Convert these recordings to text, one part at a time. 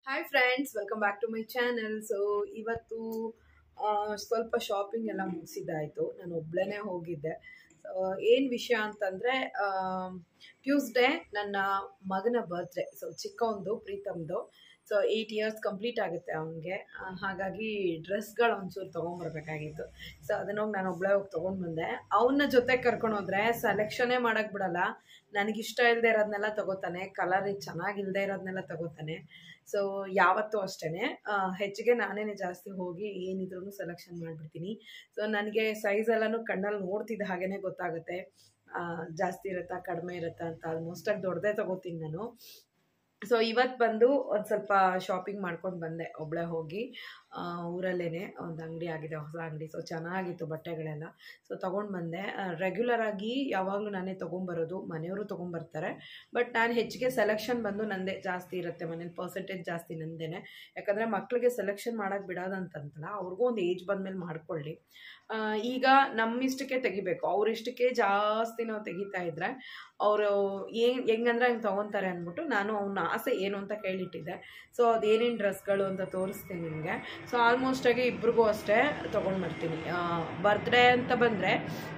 hi friends welcome back to my channel so ಇವತ್ತು ಆ, ಸ್ವಲ್ಪ ಶಾಪಿಂಗ್ ಎಲ್ಲ ಮುಗಿಸಿದ್ದಾಯಿತು ನಾನು ಒಬ್ಳೇ ಹೋಗಿದ್ದೆ ಏನು ವಿಷಯ ಅಂತಂದರೆ ಟ್ಯೂಸ್ಡೇ ನನ್ನ ಮಗನ ಬರ್ತ್ಡೇ ಸೊ ಚಿಕ್ಕವನ್ದು ಪ್ರೀತಮ್ದು ಸೊ ಏಯ್ಟ್ ಇಯರ್ಸ್ ಕಂಪ್ಲೀಟ್ ಆಗುತ್ತೆ ಅವನಿಗೆ ಹಾಗಾಗಿ ಡ್ರೆಸ್ಗಳು ಒಂಚೂರು ತೊಗೊಂಬರ್ಬೇಕಾಗಿತ್ತು ಸೊ ಅದನ್ನೋಗಿ ನಾನು ಒಬ್ಬಳೇ ಹೋಗಿ ತೊಗೊಂಡು ಬಂದೆ ಅವನ್ನ ಜೊತೆ ಕರ್ಕೊಂಡು ಹೋದ್ರೆ ಸೆಲೆಕ್ಷನೇ ಮಾಡೋಕ್ಕೆ ಬಿಡಲ್ಲ ನನಗಿಷ್ಟ ಇಲ್ಲದೆ ಇರೋದನ್ನೆಲ್ಲ ತಗೋತಾನೆ ಕಲರ್ ಚೆನ್ನಾಗಿಲ್ಲದೆ ಇರೋದನ್ನೆಲ್ಲ ತಗೋತಾನೆ ಸೊ ಯಾವತ್ತೂ ಅಷ್ಟೇ ಹೆಚ್ಚಿಗೆ ನಾನೇ ಜಾಸ್ತಿ ಹೋಗಿ ಏನಿದ್ರು ಸೆಲೆಕ್ಷನ್ ಮಾಡಿಬಿಡ್ತೀನಿ ಸೊ ನನಗೆ ಸೈಜ್ ಎಲ್ಲನೂ ಕಣ್ಣಲ್ಲಿ ನೋಡ್ತಿದ್ದ ಹಾಗೇ ಗೊತ್ತಾಗುತ್ತೆ ಆ, ಜಾಸ್ತಿ ಇರುತ್ತಾ ಕಡಿಮೆ ಇರುತ್ತಾ ಅಂತ ಆಲ್ಮೋಸ್ಟಾಗಿ ದೊಡ್ಡದೇ ತಗೋತೀನಿ ನಾನು ಸೊ ಇವತ್ತು ಬಂದು ಒಂದು ಸ್ವಲ್ಪ ಶಾಪಿಂಗ್ ಮಾಡ್ಕೊಂಡು ಬಂದೆ ಒಬ್ಬಳೇ ಹೋಗಿ ಊರಲ್ಲೇ ಒಂದು ಅಂಗಡಿ ಆಗಿದೆ ಹೊಸ ಅಂಗಡಿ ಸೊ ಚೆನ್ನಾಗಿತ್ತು ಬಟ್ಟೆಗಳೆಲ್ಲ ಸೊ ತೊಗೊಂಡು ಬಂದೆ ರೆಗ್ಯುಲರ್ ಆಗಿ ಯಾವಾಗಲೂ ನಾನೇ ತೊಗೊಂಬರೋದು ಮನೆಯವರು ತೊಗೊಂಬರ್ತಾರೆ ಬಟ್ ನಾನು ಹೆಚ್ಚಿಗೆ ಸೆಲೆಕ್ಷನ್ ಬಂದು ನಂದೇ ಜಾಸ್ತಿ ಇರುತ್ತೆ ಮನೇಲಿ ಪರ್ಸೆಂಟೇಜ್ ಜಾಸ್ತಿ ನಂದೇನೆ ಯಾಕಂದರೆ ಮಕ್ಕಳಿಗೆ ಸೆಲೆಕ್ಷನ್ ಮಾಡೋಕ್ಕೆ ಬಿಡೋದಂತಂತಲ್ಲ ಅವ್ರಿಗೂ ಒಂದು ಏಜ್ ಬಂದಮೇಲೆ ಮಾಡ್ಕೊಳ್ಳಿ ಆ, ಈಗ ನಮ್ಮಿಷ್ಟಕ್ಕೆ ತೆಗಿಬೇಕು ಅವ್ರಿಷ್ಟಕ್ಕೆ ಜಾಸ್ತಿ ನಾವು ತೆಗಿತಾ ಇದ್ರೆ ಅವರು ಏನು ಹೆಂಗಂದ್ರೆ ಹಂಗೆ ತೊಗೊತಾರೆ ಅಂದ್ಬಿಟ್ಟು ನಾನು ಅವನ ಆಸೆ ಏನು ಅಂತ ಕೇಳಿಟ್ಟಿದ್ದೆ ಸೊ ಅದೇನೇನು ಡ್ರೆಸ್ಗಳು ಅಂತ ತೋರಿಸ್ತೀನಿ ನಿಮಗೆ ಸೊ ಆಲ್ಮೋಸ್ಟಾಗಿ ಇಬ್ರಿಗೂ ಅಷ್ಟೇ ತೊಗೊಂಡು ಬರ್ತೀನಿ ಬರ್ತ್ಡೇ ಅಂತ ಬಂದರೆ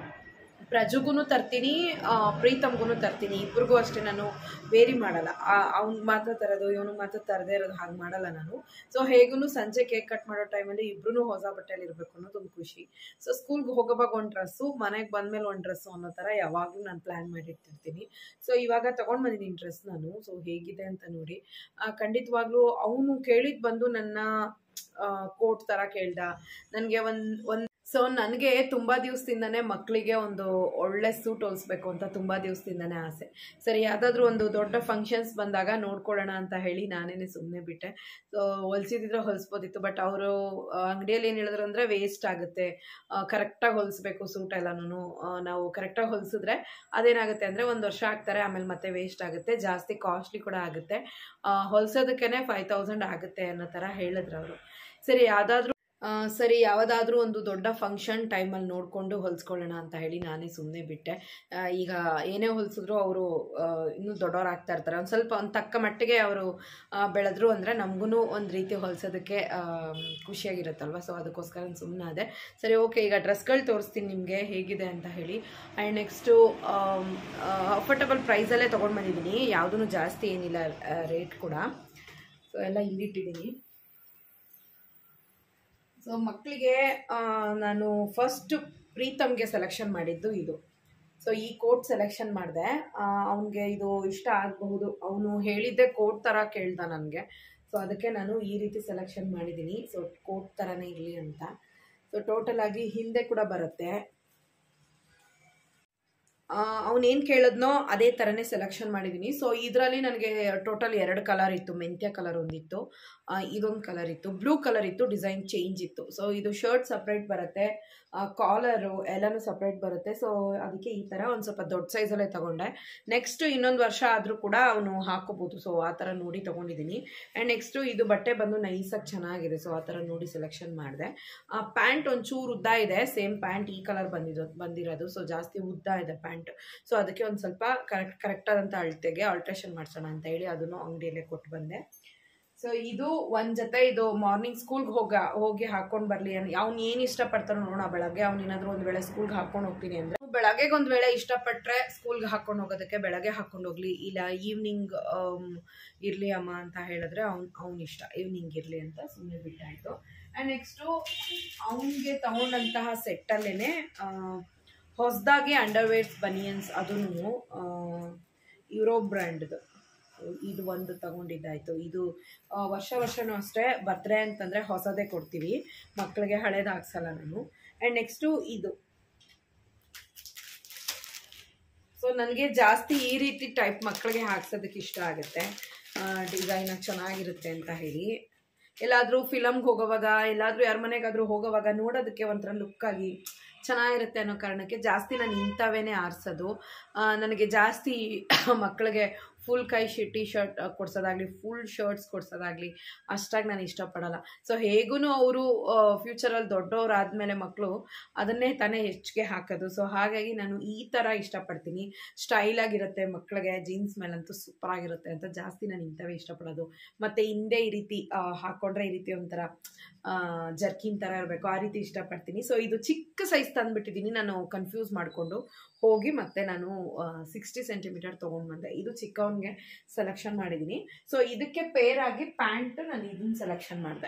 ಪ್ರಜುಗೂ ತರ್ತೀನಿ ಪ್ರೀತಮ್ಗೂ ತರ್ತೀನಿ ಇಬ್ರಿಗೂ ಅಷ್ಟೇ ನಾನು ವೇರಿ ಮಾಡಲ್ಲ ಅವ್ನಿಗೆ ಮಾತ್ರ ತರೋದು ಇವನಿಗೆ ಮಾತ್ರ ತರದೇ ಇರೋದು ಹಾಗೆ ಮಾಡಲ್ಲ ನಾನು ಸೊ ಹೇಗೂ ಸಂಜೆ ಕೇಕ್ ಕಟ್ ಮಾಡೋ ಟೈಮಲ್ಲಿ ಇಬ್ರು ಹೊಸ ಬಟ್ಟೆಯಲ್ಲಿ ಇರಬೇಕು ಅನ್ನೋದು ಒಂದು ಖುಷಿ ಸೊ ಸ್ಕೂಲ್ಗೆ ಹೋಗೋವಾಗ ಒಂದು ಡ್ರೆಸ್ಸು ಮನೆಗೆ ಬಂದಮೇಲೆ ಒಂದು ಡ್ರೆಸ್ಸು ಅನ್ನೋ ಥರ ಯಾವಾಗಲೂ ನಾನು ಪ್ಲ್ಯಾನ್ ಮಾಡಿಟ್ಟಿರ್ತೀನಿ ಸೊ ಇವಾಗ ತೊಗೊಂಡು ಬಂದಿದ್ದೀನಿ ಡ್ರೆಸ್ ನಾನು ಸೊ ಹೇಗಿದೆ ಅಂತ ನೋಡಿ ಆ, ಖಂಡಿತವಾಗ್ಲೂ ಅವನು ಕೇಳಿದ್ದು ಬಂದು ನನ್ನ ಕೋಟ್ ಥರ ಕೇಳ್ದ ನನಗೆ ಒಂದು ಒಂದು ಸೊ ನನಗೆ ತುಂಬ ದಿವಸದಿಂದನೇ ಮಕ್ಕಳಿಗೆ ಒಂದು ಒಳ್ಳೆ ಸೂಟ್ ಹೊಲಿಸ್ಬೇಕು ಅಂತ ತುಂಬ ದಿವಸದಿಂದನೇ ಆಸೆ ಸರಿ ಯಾವುದಾದ್ರೂ ಒಂದು ದೊಡ್ಡ ಫಂಕ್ಷನ್ಸ್ ಬಂದಾಗ ನೋಡ್ಕೊಳ್ಳೋಣ ಅಂತ ಹೇಳಿ ನಾನೇ ಸುಮ್ಮನೆ ಬಿಟ್ಟೆ ಸೊ ಹೊಲ್ಸಿದ್ರೆ ಹೊಲಿಸ್ಬೋದಿತ್ತು ಬಟ್ ಅವರು ಅಂಗಡಿಯಲ್ಲಿ ಏನು ಹೇಳಿದ್ರು ಅಂದರೆ ವೇಸ್ಟ್ ಆಗುತ್ತೆ ಕರೆಕ್ಟಾಗಿ ಹೊಲಿಸ್ಬೇಕು ಸೂಟ್ ಎಲ್ಲನೂ ನಾವು ಕರೆಕ್ಟಾಗಿ ಹೊಲಿಸಿದ್ರೆ ಅದೇನಾಗುತ್ತೆ ಅಂದರೆ ಒಂದು ವರ್ಷ ಆಗ್ತಾರೆ ಆಮೇಲೆ ಮತ್ತೆ ವೇಸ್ಟ್ ಆಗುತ್ತೆ ಜಾಸ್ತಿ ಕಾಸ್ಟ್ಲಿ ಕೂಡ ಆಗುತ್ತೆ ಹೊಲಿಸೋದಕ್ಕೇ ಫೈವ್ ತೌಸಂಡ್ ಆಗುತ್ತೆ ಅನ್ನೋ ಥರ ಹೇಳಿದ್ರು ಅವರು ಸರಿ ಯಾವುದಾದ್ರೂ ಸರಿ ಯಾವುದಾದ್ರೂ ಒಂದು ದೊಡ್ಡ ಫಂಕ್ಷನ್ ಟೈಮಲ್ಲಿ ನೋಡಿಕೊಂಡು ಹೊಲಿಸ್ಕೊಳ್ಳೋಣ ಅಂತ ಹೇಳಿ ನಾನೇ ಸುಮ್ಮನೆ ಬಿಟ್ಟೆ ಆ, ಈಗ ಏನೇ ಹೊಲಿಸಿದ್ರು ಅವರು ಇನ್ನೂ ದೊಡ್ಡವರಾಗ್ತಾ ಇರ್ತಾರೆ ಒಂದು ಸ್ವಲ್ಪ ಒಂದು ತಕ್ಕ ಮಟ್ಟಿಗೆ ಅವರು ಬೆಳೆದ್ರು ಅಂದರೆ ನಮಗೂ ಒಂದು ರೀತಿ ಹೊಲಿಸೋದಕ್ಕೆ ಖುಷಿಯಾಗಿರುತ್ತಲ್ವ ಸೊ ಅದಕ್ಕೋಸ್ಕರ ಸುಮ್ಮನೆ ಅದೇ ಸರಿ ಓಕೆ ಈಗ ಡ್ರೆಸ್ಗಳು ತೋರಿಸ್ತೀನಿ ನಿಮಗೆ ಹೇಗಿದೆ ಅಂತ ಹೇಳಿ ಆ್ಯಂಡ್ ನೆಕ್ಸ್ಟು ಅಫೋರ್ಟಬಲ್ ಪ್ರೈಸಲ್ಲೇ ತೊಗೊಂಡು ಬಂದಿದ್ದೀನಿ ಯಾವುದೂ ಜಾಸ್ತಿ ಏನಿಲ್ಲ ರೇಟ್ ಕೂಡ ಸೊ ಎಲ್ಲ ಇಲ್ಲಿಟ್ಟಿದ್ದೀನಿ ಸೊ ಮಕ್ಕಳಿಗೆ ನಾನು ಫಸ್ಟ್ ಪ್ರೀತಮ್ಗೆ ಸೆಲೆಕ್ಷನ್ ಮಾಡಿದ್ದು ಇದು ಸೊ ಈ ಕೋಟ್ ಸೆಲೆಕ್ಷನ್ ಮಾಡಿದೆ ಅವನಿಗೆ ಇದು ಇಷ್ಟ ಆಗಬಹುದು ಅವನು ಹೇಳಿದ್ದೆ ಕೋಟ್ ಥರ ಕೇಳ್ದ ನನಗೆ ಸೊ ಅದಕ್ಕೆ ನಾನು ಈ ರೀತಿ ಸೆಲೆಕ್ಷನ್ ಮಾಡಿದ್ದೀನಿ ಸೊ ಕೋಟ್ ಥರನೇ ಇರಲಿ ಅಂತ ಸೊ ಟೋಟಲ್ ಆಗಿ ಹಿಂದೆ ಕೂಡ ಬರುತ್ತೆ ಅವನೇನು ಕೇಳಿದ್ನೋ ಅದೇ ಥರನೇ ಸೆಲೆಕ್ಷನ್ ಮಾಡಿದ್ದೀನಿ ಸೊ ಇದರಲ್ಲಿ ನನಗೆ ಟೋಟಲ್ ಎರಡು ಕಲರ್ ಇತ್ತು ಮೆಂತ್ಯ ಕಲರ್ ಒಂದಿತ್ತು ಆ, ಇದೊಂದು ಕಲರ್ ಇತ್ತು ಬ್ಲೂ ಕಲರ್ ಇತ್ತು ಡಿಸೈನ್ ಚೇಂಜ್ ಇತ್ತು ಸೊ ಇದು ಶರ್ಟ್ ಸಪ್ರೇಟ್ ಬರುತ್ತೆ ಕಾಲರು ಎಲ್ಲನೂ ಸಪ್ರೇಟ್ ಬರುತ್ತೆ ಸೊ ಅದಕ್ಕೆ ಈ ಥರ ಒಂದು ಸ್ವಲ್ಪ ದೊಡ್ಡ ಸೈಜಲ್ಲೇ ತೊಗೊಂಡೆ ನೆಕ್ಸ್ಟ್ ಇನ್ನೊಂದು ವರ್ಷ ಆದರೂ ಕೂಡ ಅವನು ಹಾಕೋಬೋದು ಸೊ ಆ ಥರ ನೋಡಿ ತೊಗೊಂಡಿದ್ದೀನಿ ಆ್ಯಂಡ್ ನೆಕ್ಸ್ಟು ಇದು ಬಟ್ಟೆ ಬಂದು ನೈಸಾಗಿ ಚೆನ್ನಾಗಿದೆ ಸೊ ಆ ಥರ ನೋಡಿ ಸೆಲೆಕ್ಷನ್ ಮಾಡಿದೆ ಪ್ಯಾಂಟ್ ಒಂಚೂರು ಉದ್ದ ಇದೆ ಸೇಮ್ ಪ್ಯಾಂಟ್ ಈ ಕಲರ್ ಬಂದಿದ್ದು ಬಂದಿರೋದು ಸೊ ಜಾಸ್ತಿ ಉದ್ದ ಇದೆ ಪ್ಯಾಂಟ್ ಸೊ ಅದಕ್ಕೆ ಒಂದು ಸ್ವಲ್ಪ ಕರೆಕ್ಟ್ ಕರೆಕ್ಟಾದಂಥ ಅಳತೆಗೆ ಆಲ್ಟ್ರೇಷನ್ ಮಾಡಿಸೋಣ ಅಂತ ಹೇಳಿ ಅದನ್ನು ಅಂಗಡಿಯಲ್ಲೇ ಕೊಟ್ಟು ಬಂದೆ ಸೊ ಇದು ಒಂದು ಜೊತೆ ಇದು ಮಾರ್ನಿಂಗ್ ಸ್ಕೂಲ್ಗೆ ಹೋಗ ಹೋಗಿ ಹಾಕೊಂಡು ಬರಲಿ ಅನ್ ಅವ್ನು ಏನು ಇಷ್ಟಪಡ್ತಾನೋ ನೋಡೋಣ ಬೆಳಗ್ಗೆ ಅವ್ನು ಏನಾದರೂ ಒಂದು ವೇಳೆ ಸ್ಕೂಲ್ಗೆ ಹಾಕೊಂಡು ಹೋಗ್ತೀನಿ ಅಂದರೆ ಬೆಳಗ್ಗೆಗೆ ಒಂದು ವೇಳೆ ಇಷ್ಟಪಟ್ಟರೆ ಸ್ಕೂಲ್ಗೆ ಹಾಕೊಂಡು ಹೋಗೋದಕ್ಕೆ ಬೆಳಗ್ಗೆ ಹಾಕೊಂಡು ಹೋಗಲಿ ಇಲ್ಲ ಈವ್ನಿಂಗ್ ಇರಲಿ ಅಮ್ಮ ಅಂತ ಹೇಳಿದ್ರೆ ಅವ್ನು ಅವ್ನ ಇಷ್ಟ ಈವ್ನಿಂಗ್ ಇರಲಿ ಅಂತ ಸುಮ್ಮನೆ ಬಿಟ್ಟಾಯಿತು ಆ್ಯಂಡ್ ನೆಕ್ಸ್ಟು ಅವನಿಗೆ ತಗೊಂಡಂತಹ ಸೆಟ್ಟಲ್ಲೇ ಹೊಸದಾಗಿ ಅಂಡರ್ವೇರ್ಸ್ ಬನಿಯನ್ಸ್ ಅದೂ ಯುರೋ ಬ್ರ್ಯಾಂಡ್ದು ಇದು ಒಂದು ತಗೊಂಡಿದ್ದಾಯಿತು ಇದು ಆ, ವರ್ಷ ವರ್ಷನೂ ಅಷ್ಟೇ ಬರ್ತ್ಡೇ ಅಂತಂದರೆ ಹೊಸದೇ ಕೊಡ್ತೀವಿ ಮಕ್ಕಳಿಗೆ ಹಳೇದು ಹಾಕ್ಸಲ್ಲ ನಾನು ಆ್ಯಂಡ್ ನೆಕ್ಸ್ಟು ಇದು ಸೊ ನನಗೆ ಜಾಸ್ತಿ ಈ ರೀತಿ ಟೈಪ್ ಮಕ್ಕಳಿಗೆ ಹಾಕ್ಸೋದಕ್ಕೆ ಇಷ್ಟ ಆಗುತ್ತೆ ಡಿಸೈನ್ ಚೆನ್ನಾಗಿರುತ್ತೆ ಅಂತ ಹೇಳಿ ಎಲ್ಲಾದರೂ ಫಿಲಮ್ಗೆ ಹೋಗೋವಾಗ ಎಲ್ಲಾದರೂ ಯಾರ ಮನೆಗಾದರೂ ಹೋಗೋವಾಗ ನೋಡೋದಕ್ಕೆ ಒಂಥರ ಲುಕ್ಕಾಗಿ ಚೆನ್ನಾಗಿರುತ್ತೆ ಅನ್ನೋ ಕಾರಣಕ್ಕೆ ಜಾಸ್ತಿ ನಾನು ಇಂಥವೇ ಆರಿಸೋದು ನನಗೆ ಜಾಸ್ತಿ ಮಕ್ಕಳಿಗೆ ಫುಲ್ ಕೈ ಶಿ ಟಿ ಶರ್ಟ್ ಕೊಡ್ಸೋದಾಗಲಿ ಫುಲ್ ಶರ್ಟ್ಸ್ ಕೊಡ್ಸೋದಾಗಲಿ ಅಷ್ಟಾಗಿ ನಾನು ಇಷ್ಟಪಡಲ್ಲ ಸೊ ಹೇಗೂ ಅವರು ಫ್ಯೂಚರಲ್ಲಿ ದೊಡ್ಡವರಾದಮೇಲೆ ಮಕ್ಕಳು ಅದನ್ನೇ ತಾನೇ ಹೆಚ್ಚಿಗೆ ಹಾಕೋದು ಸೊ ಹಾಗಾಗಿ ನಾನು ಈ ಥರ ಇಷ್ಟಪಡ್ತೀನಿ ಸ್ಟೈಲಾಗಿರುತ್ತೆ ಮಕ್ಕಳಿಗೆ ಜೀನ್ಸ್ ಮೇಲಂತೂ ಸೂಪರಾಗಿರುತ್ತೆ ಅಂತ ಜಾಸ್ತಿ ನಾನು ಇಂಥವೇ ಇಷ್ಟಪಡೋದು ಮತ್ತು ಹಿಂದೆ ಈ ರೀತಿ ಆ, ಹಾಕ್ಕೊಂಡ್ರೆ ಈ ರೀತಿ ಒಂಥರ ಜರ್ಕಿನ್ ಥರ ಇರಬೇಕು ಆ ರೀತಿ ಇಷ್ಟಪಡ್ತೀನಿ ಸೊ ಇದು ಚಿಕ್ಕ ಸೈಜ್ ತಂದುಬಿಟ್ಟಿದ್ದೀನಿ ನಾನು ಕನ್ಫ್ಯೂಸ್ ಮಾಡಿಕೊಂಡು ಹೋಗಿ ಮತ್ತೆ ನಾನು ಸಿಕ್ಸ್ಟಿ ಸೆಂಟಿಮೀಟರ್ ತೊಗೊಂಡು ಬಂದೆ ಇದು ಚಿಕ್ಕವನಿಗೆ ಸೆಲೆಕ್ಷನ್ ಮಾಡಿದ್ದೀನಿ ಸೊ ಇದಕ್ಕೆ ಪೇರ್ ಆಗಿ ಪ್ಯಾಂಟ್ ನಾನು ಇದನ್ನ ಸೆಲೆಕ್ಷನ್ ಮಾಡಿದೆ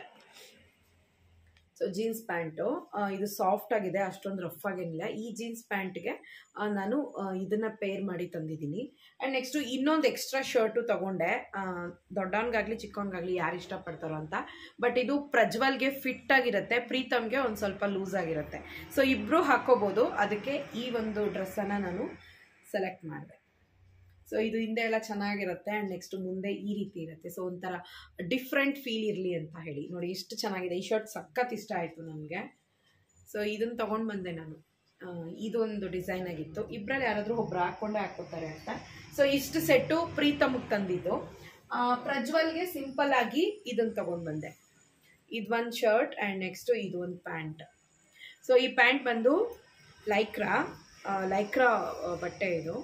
ಸೊ ಜೀನ್ಸ್ ಪ್ಯಾಂಟು ಇದು ಸಾಫ್ಟ್ ಆಗಿದೆ ಅಷ್ಟೊಂದು ರಫ್ ಆಗೇನಿಲ್ಲ ಈ ಜೀನ್ಸ್ ಪ್ಯಾಂಟ್ಗೆ ನಾನು ಆ, ಇದನ್ನ ಪೇರ್ ಮಾಡಿ ತಂದಿದ್ದೀನಿ ಆ್ಯಂಡ್ ನೆಕ್ಸ್ಟು ಇನ್ನೊಂದು ಎಕ್ಸ್ಟ್ರಾ ಶರ್ಟು ತೊಗೊಂಡೆ ದೊಡ್ಡವನಿಗಾಗಲಿ ಚಿಕ್ಕವನಿಗಾಗಲಿ ಯಾರು ಇಷ್ಟಪಡ್ತಾರೋ ಅಂತ ಬಟ್ ಇದು ಪ್ರಜ್ವಲ್ಗೆ ಫಿಟ್ ಆಗಿರುತ್ತೆ ಪ್ರೀತಮ್ಗೆ ಒಂದು ಸ್ವಲ್ಪ ಲೂಸ್ ಆಗಿರುತ್ತೆ ಸೊ ಇಬ್ಬರು ಹಾಕೋಬೋದು ಅದಕ್ಕೆ ಈ ಒಂದು ಡ್ರೆಸ್ಸನ್ನು ನಾನು ಸೆಲೆಕ್ಟ್ ಮಾಡಿದೆ ಸೊ ಇದು ಹಿಂದೆ ಎಲ್ಲ ಚೆನ್ನಾಗಿರುತ್ತೆ ಆ್ಯಂಡ್ ನೆಕ್ಸ್ಟ್ ಮುಂದೆ ಈ ರೀತಿ ಇರುತ್ತೆ ಸೊ ಒಂಥರ ಡಿಫ್ರೆಂಟ್ ಫೀಲ್ ಇರಲಿ ಅಂತ ಹೇಳಿ ನೋಡಿ ಎಷ್ಟು ಚೆನ್ನಾಗಿದೆ ಈ ಶರ್ಟ್ ಸಖತ್ ಇಷ್ಟ ಆಯಿತು ನನಗೆ ಸೊ ಇದನ್ನು ತೊಗೊಂಡು ಬಂದೆ ನಾನು ಆ, ಇದೊಂದು ಡಿಸೈನ್ ಆಗಿತ್ತು ಇಬ್ಬರಲ್ಲಿ ಯಾರಾದರೂ ಒಬ್ರು ಹಾಕ್ಕೊಂಡೇ ಹಾಕ್ಕೋತಾರೆ ಅಂತ ಸೊ ಇಷ್ಟು ಸೆಟ್ಟು ಪ್ರೀತಮ್ಗೆ ತಂದಿದ್ದು ಆ, ಪ್ರಜ್ವಲ್ಗೆ ಸಿಂಪಲ್ ಆಗಿ ಇದನ್ನು ತೊಗೊಂಡು ಬಂದೆ ಇದು ಒಂದು ಶರ್ಟ್ ಆ್ಯಂಡ್ ನೆಕ್ಸ್ಟು ಇದು ಒಂದು ಪ್ಯಾಂಟ್ ಸೊ ಈ ಪ್ಯಾಂಟ್ ಬಂದು ಲೈಕ್ರಾ ಆ, ಲೈಕ್ರಾ ಆ, ಬಟ್ಟೆ ಇದು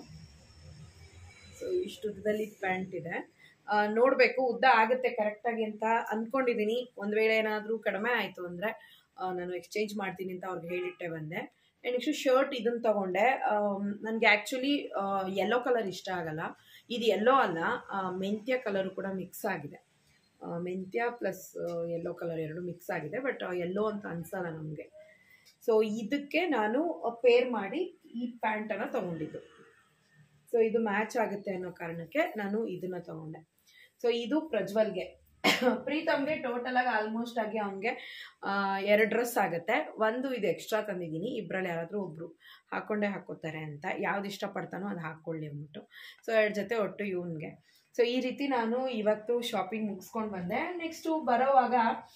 ಸೊ ಇಷ್ಟು ಉದ್ದದಲ್ಲಿ ಪ್ಯಾಂಟ್ ಇದೆ ನೋಡಬೇಕು ಉದ್ದ ಆಗುತ್ತೆ ಕರೆಕ್ಟಾಗಿ ಅಂತ ಅಂದ್ಕೊಂಡಿದ್ದೀನಿ ಒಂದು ವೇಳೆ ಏನಾದರೂ ಕಡಿಮೆ ಆಯಿತು ಅಂದರೆ ನಾನು ಎಕ್ಸ್ಚೇಂಜ್ ಮಾಡ್ತೀನಿ ಅಂತ ಅವ್ರಿಗೆ ಹೇಳಿಟ್ಟೆ ಬಂದೆ ಆ್ಯಂಡ್ ನೆಕ್ಸ್ಟು ಶರ್ಟ್ ಇದನ್ನು ತೊಗೊಂಡೆ ನನಗೆ ಆ್ಯಕ್ಚುಲಿ ಯೆಲ್ಲೋ ಕಲರ್ ಇಷ್ಟ ಆಗಲ್ಲ ಇದು ಯೆಲ್ಲೋ ಅಲ್ಲ ಆ, ಮೆಂತ್ಯ ಕಲರು ಕೂಡ ಮಿಕ್ಸ್ ಆಗಿದೆ ಆ, ಮೆಂತ್ಯ ಪ್ಲಸ್ ಯೆಲ್ಲೋ ಕಲರ್ ಎರಡು ಮಿಕ್ಸ್ ಆಗಿದೆ ಬಟ್ ಯೆಲ್ಲೋ ಅಂತ ಅನ್ಸಲ್ಲ ನಮಗೆ ಸೊ ಇದಕ್ಕೆ ನಾನು ಪೇರ್ ಮಾಡಿ ಈ ಪ್ಯಾಂಟನ್ನು ತೊಗೊಂಡಿದ್ದು ಸೊ ಇದು ಮ್ಯಾಚ್ ಆಗುತ್ತೆ ಅನ್ನೋ ಕಾರಣಕ್ಕೆ ನಾನು ಇದನ್ನ ತಗೊಂಡೆ ಸೊ ಇದು ಪ್ರಜ್ವಲ್ಗೆ ಪ್ರೀತಮ್ಗೆ ಟೋಟಲ್ ಆಗಿ ಆಲ್ಮೋಸ್ಟ್ ಆಗಿ ಅವನಿಗೆ ಎರಡು ಡ್ರೆಸ್ ಆಗುತ್ತೆ ಒಂದು ಇದು ಎಕ್ಸ್ಟ್ರಾ ತಂದಿದ್ದೀನಿ ಇಬ್ಬರಲ್ಲಿ ಯಾರಾದರೂ ಒಬ್ರು ಹಾಕೊಂಡೇ ಹಾಕೋತಾರೆ ಅಂತ ಯಾವ್ದು ಇಷ್ಟಪಡ್ತಾನೋ ಅದು ಹಾಕ್ಕೊಳ್ಳಿ ಅಂದ್ಬಿಟ್ಟು ಸೊ ಎರಡು ಜೊತೆ ಒಟ್ಟು ಇವನ್ಗೆ ಸೊ ಈ ರೀತಿ ನಾನು ಇವತ್ತು ಶಾಪಿಂಗ್ ಮುಗಿಸ್ಕೊಂಡು ಬಂದೆ ನೆಕ್ಸ್ಟು ಬರೋವಾಗ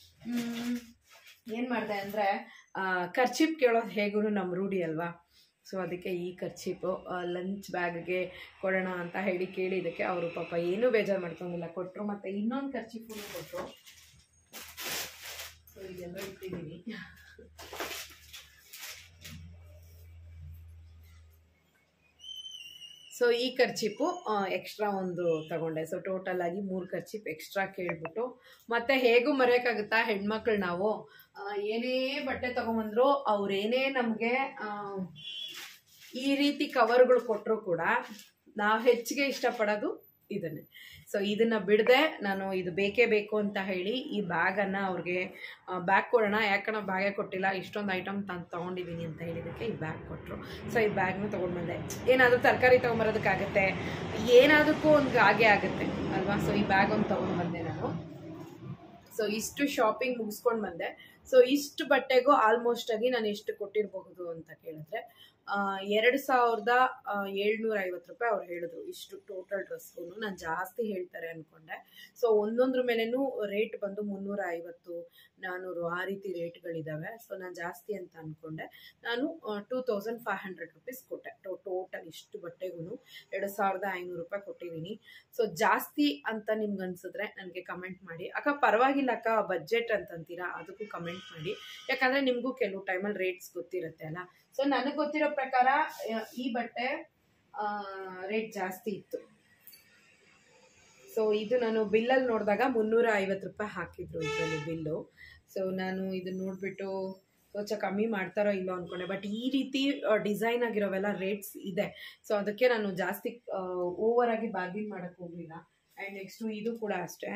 ಏನು ಮಾಡಿದೆ ಅಂದರೆ ಖರ್ಚಿಪ್ ಕೇಳೋದು ಹೇಗೂ ನಮ್ಮ ರೂಢಿ ಅಲ್ವಾ ಸೊ ಅದಕ್ಕೆ ಈ ಖರ್ಚಿಪು ಲಂಚ್ ಬ್ಯಾಗ್ಗೆ ಕೊಡೋಣ ಅಂತ ಹೇಳಿ ಕೇಳಿದ್ದಕ್ಕೆ ಅವರು ಪಾಪ ಏನೂ ಬೇಜಾರು ಮಾಡ್ಕೊಂಡಿಲ್ಲ ಕೊಟ್ಟರು ಮತ್ತು ಇನ್ನೊಂದು ಖರ್ಚಿಪು ಕೊಟ್ಟರು ಸೊ ಇದೆಲ್ಲ ಇಟ್ಟಿದ್ದೀನಿ ಸೊ ಈ ಖರ್ಚಿಪು ಎಕ್ಸ್ಟ್ರಾ ಒಂದು ತಗೊಂಡೆ ಸೊ ಟೋಟಲ್ ಆಗಿ ಮೂರು ಖರ್ಚಿಪ್ ಎಕ್ಸ್ಟ್ರಾ ಕೇಳ್ಬಿಟ್ಟು ಮತ್ತೆ ಹೇಗೂ ಮರೆಯೋಕ್ಕಾಗುತ್ತಾ ಹೆಣ್ಮಕ್ಳು ನಾವು ಆ, ಏನೇ ಬಟ್ಟೆ ತಗೊಂಬಂದ್ರು ಅವ್ರೇನೇ ನಮಗೆ ಈ ರೀತಿ ಕವರ್ಗಳು ಕೊಟ್ಟರು ಕೂಡ ನಾವು ಹೆಚ್ಚಿಗೆ ಇಷ್ಟಪಡೋದು ಇದನ್ನೇ ಸೊ ಇದನ್ನು ಬಿಡದೆ ನಾನು ಇದು ಬೇಕೇ ಬೇಕು ಅಂತ ಹೇಳಿ ಈ ಬ್ಯಾಗನ್ನು ಅವ್ರಿಗೆ ಬ್ಯಾಗ್ ಕೊಡೋಣ ಯಾಕಂದ್ರೆ ಬ್ಯಾಗೇ ಕೊಟ್ಟಿಲ್ಲ ಇಷ್ಟೊಂದು ಐಟಮ್ ತಂದು ತೊಗೊಂಡಿದ್ದೀನಿ ಅಂತ ಹೇಳಿದ್ದಕ್ಕೆ ಈ ಬ್ಯಾಗ್ ಕೊಟ್ಟರು ಸೊ ಈ ಬ್ಯಾಗ್ನ ತೊಗೊಂಡು ಬಂದೆ ಏನಾದರೂ ತರಕಾರಿ ತೊಗೊಂಬರೋದಕ್ಕಾಗತ್ತೆ ಏನಾದಕ್ಕೂ ಒಂದು ಹಾಗೆ ಆಗುತ್ತೆ ಅಲ್ವಾ ಸೊ ಈ ಬ್ಯಾಗ್ ಒಂದು ತೊಗೊಂಡು ಬಂದೆ ನಾನು ಸೊ ಇಷ್ಟು ಶಾಪಿಂಗ್ ಮುಗಿಸ್ಕೊಂಡು ಬಂದೆ ಸೊ ಇಷ್ಟು ಬಟ್ಟೆಗೂ ಆಲ್ಮೋಸ್ಟ್ ಆಗಿ ನಾನು ಎಷ್ಟು ಕೊಟ್ಟಿರಬಹುದು ಅಂತ ಕೇಳಿದ್ರೆ ಎರಡು ಸಾವಿರದ ಏಳ್ನೂರ ಐವತ್ತು ರೂಪಾಯಿ ಅವ್ರು ಹೇಳಿದ್ರು ಇಷ್ಟು ಟೋಟಲ್ ಡ್ರೆಸ್ಗೂ ನಾನು ಜಾಸ್ತಿ ಹೇಳ್ತಾರೆ ಅಂದ್ಕೊಂಡೆ ಸೊ ಒಂದೊಂದ್ರ ಮೇಲೇನು ರೇಟ್ ಬಂದು ಮುನ್ನೂರ ಐವತ್ತು ನಾನ್ನೂರು ಆ ರೀತಿ ರೇಟ್ಗಳಿದ್ದಾವೆ ಸೊ ನಾನು ಜಾಸ್ತಿ ಅಂತ ಅಂದ್ಕೊಂಡೆ ನಾನು two thousand five hundred rupees ಕೊಟ್ಟೆ ಟೋಟಲ್ ಇಷ್ಟು ಬಟ್ಟೆಗೂ ಎರಡು ಸಾವಿರದ ಐನೂರು ರೂಪಾಯಿ ಕೊಟ್ಟಿದ್ದೀನಿ ಸೊ ಜಾಸ್ತಿ ಅಂತ ನಿಮ್ಗೆ ಅನ್ಸಿದ್ರೆ ನನಗೆ ಕಮೆಂಟ್ ಮಾಡಿ ಅಕ್ಕ ಪರವಾಗಿಲ್ಲ ಅಕ್ಕ ಬಜೆಟ್ ಅಂತಂತೀರಾ ಅದಕ್ಕೂ ಕಮೆಂಟ್ ಮಾಡಿ ಯಾಕಂದರೆ ನಿಮಗೂ ಕೆಲವು ಟೈಮಲ್ಲಿ ರೇಟ್ಸ್ ಗೊತ್ತಿರುತ್ತೆ ಅಲ್ಲ ಸೊ ನನಗೆ ಗೊತ್ತಿರೋ ಪ್ರಕಾರ ಆ, ಈ ಬಟ್ಟೆ ರೇಟ್ ಜಾಸ್ತಿ ಇತ್ತು ಸೊ ಇದು ನಾನು ಬಿಲ್ಲಲ್ಲಿ ನೋಡಿದಾಗ ಮುನ್ನೂರ ಐವತ್ತು ರೂಪಾಯಿ ಹಾಕಿದ್ರು ಇದರಲ್ಲಿ ಬಿಲ್ಲು ಸೊ ನಾನು ಇದನ್ನ ನೋಡಿಬಿಟ್ಟು ಸ್ವಲ್ಪ ಕಮ್ಮಿ ಮಾಡ್ತಾರೋ ಇಲ್ಲೋ ಅಂದ್ಕೊಂಡೆ ಬಟ್ ಈ ರೀತಿ ಡಿಸೈನ್ ಆಗಿರೋವೆಲ್ಲ ರೇಟ್ಸ್ ಇದೆ ಸೊ ಅದಕ್ಕೆ ನಾನು ಜಾಸ್ತಿ ಓವರ್ ಆಗಿ ಬಾರ್ಗಿನ್ ಮಾಡೋಕ್ಕೆ ಹೋಗಲಿಲ್ಲ ಆ್ಯಂಡ್ ನೆಕ್ಸ್ಟು ಇದು ಕೂಡ ಅಷ್ಟೇ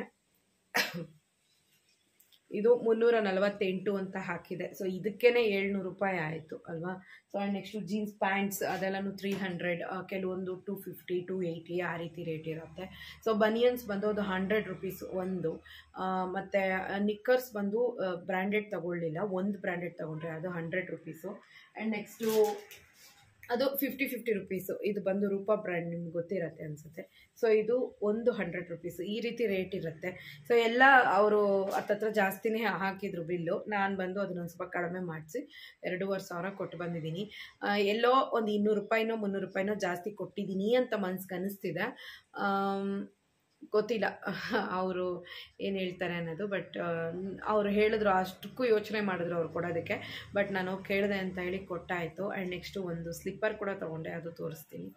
ಇದು ಮುನ್ನೂರ ನಲವತ್ತೆಂಟು ಅಂತ ಹಾಕಿದೆ ಸೊ ಇದಕ್ಕೇ ಏಳ್ನೂರು ರೂಪಾಯಿ ಆಯಿತು ಅಲ್ವಾ so and next jeans pants ಅದೆಲ್ಲನೂ ತ್ರೀ ಹಂಡ್ರೆಡ್ ಕೆಲವೊಂದು ಟು ಫಿಫ್ಟಿ ಟು ಏಯ್ಟಿ ಆ ರೀತಿ ರೇಟ್ ಇರುತ್ತೆ ಸೊ ಬನಿಯನ್ಸ್ ಬಂದು ಅದು ಹಂಡ್ರೆಡ್ ರುಪೀಸ್ ಒಂದು ಮತ್ತು ನಿಕ್ಕರ್ಸ್ ಬಂದು ಬ್ರ್ಯಾಂಡೆಡ್ ತಗೊಳ್ಳಿಲ್ಲ ಒಂದು ಬ್ರ್ಯಾಂಡೆಡ್ ತೊಗೊಂಡ್ರೆ ಅದು ಹಂಡ್ರೆಡ್ ರುಪೀಸು ಆ್ಯಂಡ್ ನೆಕ್ಸ್ಟು ಅದು ಫಿಫ್ಟಿ ಫಿಫ್ಟಿ ರುಪೀಸು ಇದು ಬಂದು ರೂಪಾ ಬ್ರ್ಯಾಂಡ್ ನಿಮ್ಗೆ ಗೊತ್ತಿರತ್ತೆ ಅನಿಸುತ್ತೆ ಸೊ ಇದು ಒಂದು ಹಂಡ್ರೆಡ್ ರುಪೀಸು ಈ ರೀತಿ ರೇಟ್ ಇರುತ್ತೆ ಸೊ ಎಲ್ಲ ಅವರು ಹತ್ತತ್ರ ಜಾಸ್ತಿನೇ ಹಾಕಿದ್ರು ಬಿಲ್ಲು ನಾನು ಬಂದು ಅದನ್ನೊಂದು ಸ್ವಲ್ಪ ಕಡಿಮೆ ಮಾಡಿಸಿ ಎರಡೂವರೆ ಸಾವಿರ ಕೊಟ್ಟು ಬಂದಿದ್ದೀನಿ ಆ, ಎಲ್ಲೋ ಒಂದು ಇನ್ನೂರು ರೂಪಾಯಿನೋ ಮುನ್ನೂರು ರೂಪಾಯಿನೋ ಜಾಸ್ತಿ ಕೊಟ್ಟಿದ್ದೀನಿ ಅಂತ ಮನ್ಸಿಗೆ ಅನ್ನಿಸ್ತಿದೆ ಆಮ್, ಗೊತ್ತಿಲ್ಲ ಅವರು ಏನು ಹೇಳ್ತಾರೆ ಅನ್ನೋದು ಬಟ್ ಅವರು ಹೇಳಿದ್ರು ಅಷ್ಟಕ್ಕೂ ಯೋಚನೆ ಮಾಡಿದ್ರು ಅವ್ರು ಕೊಡೋದಕ್ಕೆ ಬಟ್ ನಾನು ಕೇಳಿದೆ ಅಂತ ಹೇಳಿ ಕೊಟ್ಟಾಯಿತು ಆ್ಯಂಡ್ ನೆಕ್ಸ್ಟು ಒಂದು ಸ್ಲಿಪ್ಪರ್ ಕೂಡ ತೊಗೊಂಡೆ ಅದು ತೋರಿಸ್ತೀನಿ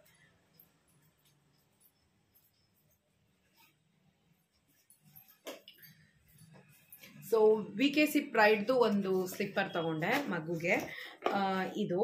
ಸೊ ವಿ ಕೆ ಸಿ ಪ್ರೈಡ್ದು ಒಂದು ಸ್ಲಿಪ್ಪರ್ ತಗೊಂಡೆ ಮಗುಗೆ ಆ, ಇದು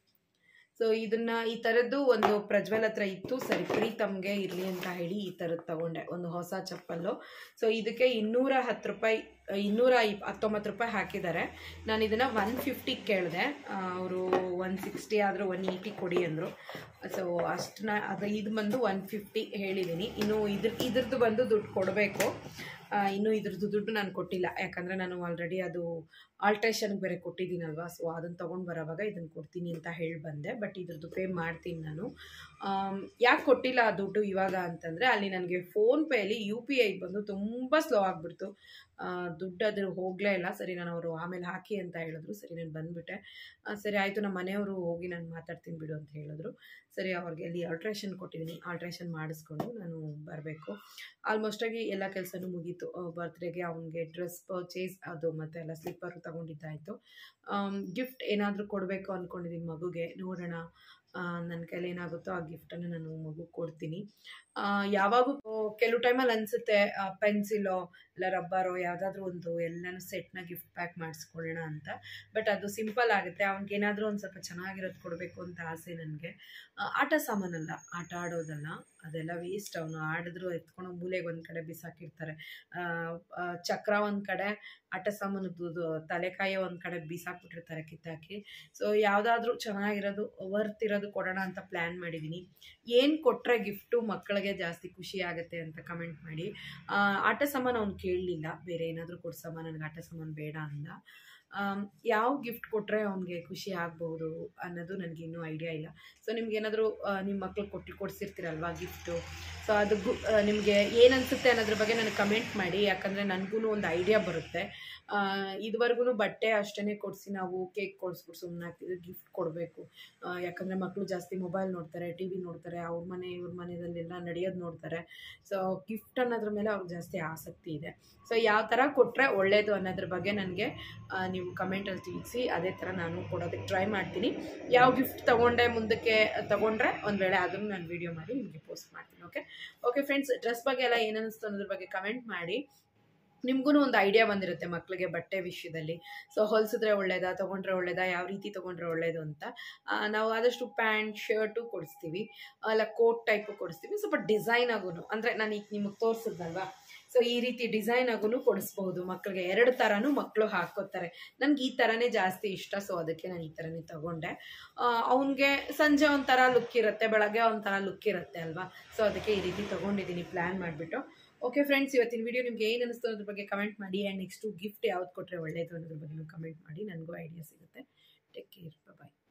ಸೊ ಇದನ್ನ ಈ ಥರದ್ದು ಒಂದು ಪ್ರಜ್ವಲ್ ಹತ್ರ ಇತ್ತು ಸರಿ ಪ್ರೀತಮ್ಗೆ ಇರಲಿ ಅಂತ ಹೇಳಿ ಈ ಥರದ್ದು ತಗೊಂಡೆ ಒಂದು ಹೊಸ ಚಪ್ಪಲ್ಲು ಸೊ ಇದಕ್ಕೆ ಇನ್ನೂರ ಹತ್ತು ರೂಪಾಯಿ ಇನ್ನೂರ ಇಪ್ ಹತ್ತೊಂಬತ್ತು ರೂಪಾಯಿ ಹಾಕಿದ್ದಾರೆ ನಾನು ಇದನ್ನು ಒನ್ ಫಿಫ್ಟಿಗೆ ಕೇಳಿದೆ ಅವರು ಒನ್ ಸಿಕ್ಸ್ಟಿ ಆದರೂ ಒನ್ ಏಯ್ಟಿ ಕೊಡಿ ಅಂದರು ಸೊ ಅಷ್ಟನ್ನ ಅದು ಇದು ಬಂದು ಒನ್ ಫಿಫ್ಟಿ ಹೇಳಿದ್ದೀನಿ ಇನ್ನು ಇದ್ರ ಇದ್ರದ್ದು ಬಂದು ದುಡ್ಡು ಕೊಡಬೇಕು ಇನ್ನು ಇದ್ರದ್ದು ದುಡ್ಡು ನಾನು ಕೊಟ್ಟಿಲ್ಲ ಯಾಕಂದರೆ ನಾನು ಆಲ್ರೆಡಿ ಅದು ಆಲ್ಟ್ರೇಷನ್ಗೆ ಬೇರೆ ಕೊಟ್ಟಿದ್ದೀನಲ್ವಾ ಸೊ ಅದನ್ನು ತೊಗೊಂಡು ಬರೋವಾಗ ಇದನ್ನು ಕೊಡ್ತೀನಿ ಅಂತ ಹೇಳಿ ಬಂದೆ ಬಟ್ ಇದ್ರದ್ದು ಪೇ ಮಾಡ್ತೀನಿ ನಾನು ಯಾಕೆ ಕೊಟ್ಟಿಲ್ಲ ಆ ದುಡ್ಡು ಇವಾಗ ಅಂತಂದರೆ ಅಲ್ಲಿ ನನಗೆ ಫೋನ್ಪೇಯಲ್ಲಿ ಯು ಪಿ ಐ ಬಂದು ತುಂಬ ಸ್ಲೋ ಆಗಿಬಿಡ್ತು ದುಡ್ಡು ಅದ್ರ ಹೋಗಲೇ ಇಲ್ಲ ಸರಿ ನಾನು ಅವರು ಆಮೇಲೆ ಹಾಕಿ ಅಂತ ಹೇಳಿದ್ರು ಸರಿ ನಾನು ಬಂದುಬಿಟ್ಟೆ ಸರಿ ಆಯಿತು ನಮ್ಮ ಮನೆಯವರು ಹೋಗಿ ನಾನು ಮಾತಾಡ್ತೀನಿ ಬಿಡು ಅಂತ ಹೇಳಿದ್ರು ಸರಿ ಅವ್ರಿಗೆ ಅಲ್ಲಿ ಆಲ್ಟ್ರೇಷನ್ ಕೊಟ್ಟಿದ್ದೀನಿ ಆಲ್ಟ್ರೇಷನ್ ಮಾಡಿಸ್ಕೊಂಡು ನಾನು ಬರಬೇಕು ಆಲ್ಮೋಸ್ಟಾಗಿ ಎಲ್ಲ ಕೆಲಸನೂ ಮುಗೀತು ಬರ್ತ್ಡೇಗೆ ಅವನಿಗೆ ಡ್ರೆಸ್ ಪರ್ಚೇಸ್ ಅದು ಮತ್ತು ಎಲ್ಲ ಸ್ಲಿಪ್ಪರು ತೊಗೊಂಡಿದ್ದಾಯಿತು ಗಿಫ್ಟ್ ಏನಾದರೂ ಕೊಡಬೇಕು ಅಂದ್ಕೊಂಡಿದ್ದೀನಿ ಮಗುಗೆ ನೋಡೋಣ ನನ್ನ ಕೈಲಿ ಏನಾಗುತ್ತೋ ಆ ಗಿಫ್ಟನ್ನು ನಾನು ಮಗು ಕೊಡ್ತೀನಿ ಯಾವಾಗೂ ಕೆಲವು ಟೈಮಲ್ಲಿ ಅನಿಸುತ್ತೆ ಪೆನ್ಸಿಲೋ ಇಲ್ಲ ರಬ್ಬರೋ ಯಾವುದಾದ್ರೂ ಒಂದು ಎಲ್ಲನೂ ಸೆಟ್ನ ಗಿಫ್ಟ್ ಪ್ಯಾಕ್ ಮಾಡಿಸ್ಕೊಳ್ಳೋಣ ಅಂತ ಬಟ್ ಅದು ಸಿಂಪಲ್ ಆಗುತ್ತೆ ಅವ್ನಿಗೇನಾದರೂ ಒಂದು ಸ್ವಲ್ಪ ಚೆನ್ನಾಗಿರೋದು ಕೊಡಬೇಕು ಅಂತ ಆಸೆ ನನಗೆ ಆಟ ಸಾಮಾನಲ್ಲ ಆಟ ಆಡೋದಲ್ಲ ಅದೆಲ್ಲ ವೇಸ್ಟ್ ಅವನು ಆಡಿದ್ರು ಎತ್ಕೊಂಡು ಮೂಲೆಗೆ ಒಂದು ಕಡೆ ಬಿಸಾಕಿರ್ತಾರೆ ಚಕ್ರ ಒಂದು ಕಡೆ ಆಟ ಸಾಮಾನದ್ದು ತಲೆಕಾಯಿ ಒಂದು ಕಡೆ ಬಿಸಾಕ್ಬಿಟ್ಟಿರ್ತಾರೆ ಕಿತ್ತಾಕಿ ಸೊ ಯಾವುದಾದ್ರೂ ಚೆನ್ನಾಗಿರೋದು ವರ್ತ್ ಇರೋದು ಕೊಡೋಣ ಅಂತ ಪ್ಲ್ಯಾನ್ ಮಾಡಿದ್ದೀನಿ ಏನು ಕೊಟ್ಟರೆ ಗಿಫ್ಟು ಮಕ್ಕಳಿಗೆ ಜಾಸ್ತಿ ಖುಷಿ ಆಗುತ್ತೆ ಅಂತ ಕಮೆಂಟ್ ಮಾಡಿ ಆಟ ಸಾಮಾನು ಅವ್ನು ಕೇಳಲಿಲ್ಲ ಬೇರೆ ಏನಾದರೂ ಕೊಡ್ಸಮ್ಮ ನನಗೆ ಆಟ ಸಾಮಾನು ಬೇಡ ಅಂದ ಯಾವ ಗಿಫ್ಟ್ ಕೊಟ್ಟರೆ ಅವ್ನಿಗೆ ಖುಷಿ ಆಗ್ಬೋದು ಅನ್ನೋದು ನನಗೆ ಇನ್ನೂ ಐಡಿಯಾ ಇಲ್ಲ ಸೊ ನಿಮ್ಗೆ ಏನಾದರೂ ನಿಮ್ಮ ಮಕ್ಳಿಗೆ ಕೊಟ್ಟು ಕೊಡಿಸಿರ್ತೀರಲ್ವಾ ಗಿಫ್ಟು ಸೊ ಅದು ನಿಮಗೆ ಏನು ಅನಿಸುತ್ತೆ ಅನ್ನೋದ್ರ ಬಗ್ಗೆ ನನಗೆ ಕಮೆಂಟ್ ಮಾಡಿ ಯಾಕಂದರೆ ನನಗೂ ಒಂದು ಐಡಿಯಾ ಬರುತ್ತೆ ಇದುವರೆಗೂ ಬಟ್ಟೆ ಅಷ್ಟೇ ಕೊಡಿಸಿ ನಾವು ಕೇಕ್ ಕೊಡಿಸ್ಬಿಟ್ಟು ಸುಮ್ಮನೆ ಆಗ್ತಿದ್ವಿ ಗಿಫ್ಟ್ ಕೊಡಬೇಕು ಯಾಕಂದರೆ ಮಕ್ಕಳು ಜಾಸ್ತಿ ಮೊಬೈಲ್ ನೋಡ್ತಾರೆ ಟಿ ವಿ ನೋಡ್ತಾರೆ ಅವ್ರ ಮನೆ ಇವ್ರ ಮನೆಯಲ್ಲೆಲ್ಲ ನಡೆಯೋದು ನೋಡ್ತಾರೆ ಸೊ ಗಿಫ್ಟ್ ಅನ್ನೋದ್ರ ಮೇಲೆ ಅವ್ರಿಗೆ ಜಾಸ್ತಿ ಆಸಕ್ತಿ ಇದೆ ಸೊ ಯಾವ ಥರ ಕೊಟ್ಟರೆ ಒಳ್ಳೆಯದು ಅನ್ನೋದ್ರ ಬಗ್ಗೆ ನನಗೆ ನೀವು ಕಮೆಂಟಲ್ಲಿ ತಿಳಿಸಿ ಅದೇ ಥರ ನಾನು ಕೊಡೋದಕ್ಕೆ ಟ್ರೈ ಮಾಡ್ತೀನಿ ಯಾವ ಗಿಫ್ಟ್ ತೊಗೊಂಡೆ ಮುಂದಕ್ಕೆ ತೊಗೊಂಡ್ರೆ ಒಂದು ವೇಳೆ ಅದನ್ನು ನಾನು ವೀಡಿಯೋ ಮಾಡಿ ನಿಮಗೆ ಪೋಸ್ಟ್ ಮಾಡ್ತೀನಿ ಓಕೆ ಓಕೆ ಫ್ರೆಂಡ್ಸ್ ಡ್ರೆಸ್ ಬಗ್ಗೆ ಎಲ್ಲ ಏನು ಅನ್ನಿಸ್ತು ಅನ್ನೋದ್ರ ಬಗ್ಗೆ ಕಮೆಂಟ್ ಮಾಡಿ ನಿಮಗೂ ಒಂದು ಐಡಿಯಾ ಬಂದಿರುತ್ತೆ ಮಕ್ಕಳಿಗೆ ಬಟ್ಟೆ ವಿಷಯದಲ್ಲಿ ಸೊ ಹೊಲಿಸಿದ್ರೆ ಒಳ್ಳೇದಾ ತೊಗೊಂಡ್ರೆ ಒಳ್ಳೇದಾ ಯಾವ ರೀತಿ ತೊಗೊಂಡ್ರೆ ಒಳ್ಳೇದು ಅಂತ ನಾವು ಆದಷ್ಟು ಪ್ಯಾಂಟ್ ಶರ್ಟು ಕೊಡಿಸ್ತೀವಿ ಅಲ್ಲ ಕೋಟ್ ಟೈಪು ಕೊಡಿಸ್ತೀವಿ ಸ್ವಲ್ಪ ಡಿಸೈನ್ ಆಗೂ ಅಂದರೆ ನಾನು ಈಗ ನಿಮಗೆ ತೋರಿಸಿದ್ನಲ್ವಾ ಸೊ ಈ ರೀತಿ ಡಿಸೈನ್ ಆಗೂ ಕೊಡಿಸ್ಬಹುದು ಮಕ್ಕಳಿಗೆ ಎರಡು ಥರನೂ ಮಕ್ಕಳು ಹಾಕೋತಾರೆ ನನಗೆ ಈ ಥರನೇ ಜಾಸ್ತಿ ಇಷ್ಟ ಸೊ ಅದಕ್ಕೆ ನಾನು ಈ ಥರನೇ ತಗೊಂಡೆ ಅವನಿಗೆ ಸಂಜೆ ಒಂಥರ ಲುಕ್ ಇರುತ್ತೆ ಬೆಳಗ್ಗೆ ಒಂಥರ ಲುಕ್ ಇರುತ್ತೆ ಅಲ್ವಾ ಸೊ ಅದಕ್ಕೆ ಈ ರೀತಿ ತೊಗೊಂಡಿದ್ದೀನಿ ಪ್ಲ್ಯಾನ್ ಮಾಡಿಬಿಟ್ಟು ಓಕೆ ಫ್ರೆಂಡ್ಸ್ ಇವತ್ತಿನ ವಿಡಿಯೋ ನಿಮ್ಗೆ ಏನು ಅನಿಸ್ತು ಅನ್ನೋದ್ರ ಬಗ್ಗೆ ಕಮೆಂಟ್ ಮಾಡಿ ಆ್ಯಂಡ್ ನೆಕ್ಸ್ಟು ಗಿಫ್ಟ್ ಯಾವ್ದು ಕೊಟ್ಟರೆ ಒಳ್ಳೆಯದು ಅನ್ನೋದ್ರ ಬಗ್ಗೆ ಕಮೆಂಟ್ ಮಾಡಿ ನನಗೂ ಐಡಿಯಾ ಸಿಗುತ್ತೆ ಟೇಕ್ ಕೇರ್ ಬಾಯ್